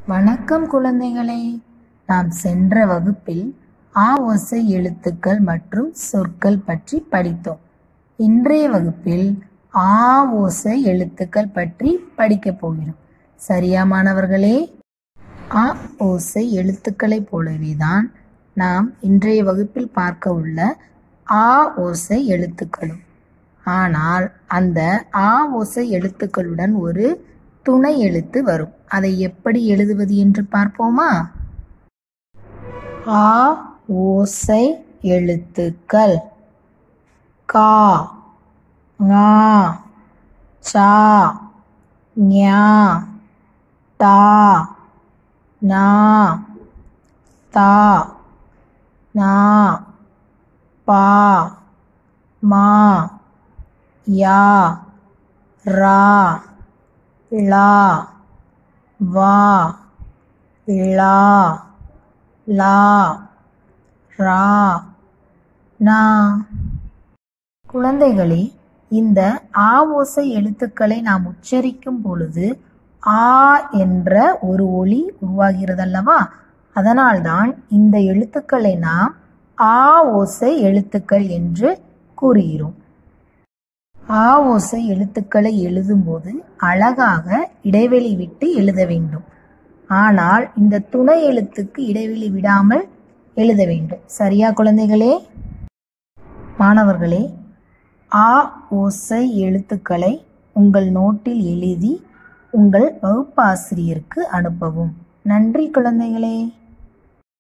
வணக்கம் குழந்தைகளே நாம் சென்ற வகுப்பில் ஆ ஓசை எழுத்துக்கள் மற்றும் சொற்கள் பற்றி படித்தோம் இன்றைய வகுப்பில் ஆ ஓசை எழுத்துக்கள் பற்றி படிக்கப் போகிறோம் சரியா மாணவர்களே ஆ ஓசை எழுத்துக்களைப் போலவே தான் நாம் இன்றைய வகுப்பில் பார்க்க உள்ள ஆ ஓசை எழுத்துக்களும் ஆனால் அந்த ஆ ஓசை எழுத்துக்களுடன் ஒரு துணை எழுத்து வரும் அதை எப்படி எழுதுவது என்று பார்ப்போமா ஆ ஓசை எழுத்துக்கள் கா ஞா சா ஞா டா நா தா நா பா மா யா ரா லா வா லா லா ரா நா குழந்தைகளே இந்த ஆ ஓசை எழுத்துக்களை நாம் உச்சரிக்கும் பொழுது ஆ என்ற ஒரு ஒலி உருவாகிறதல்லவா அதனால்தான் இந்த எழுத்துக்களை நாம் ஆ ஓசை எழுத்துக்கள் என்று கூறுகிறோம் ஆ ஓசை எழுத்துக்களை எழுதும்போது அழகாக இடைவெளி விட்டு எழுத வேண்டும் ஆனால் இந்த துணை எழுத்துக்கு இடைவெளி விடாமல் எழுத வேண்டும் சரியா குழந்தைகளே மாணவர்களே ஆ ஓசை எழுத்துக்களை உங்கள் நோட்டில் எழுதி உங்கள் வகுப்பாசிரியருக்கு அனுப்பவும் நன்றி குழந்தைகளே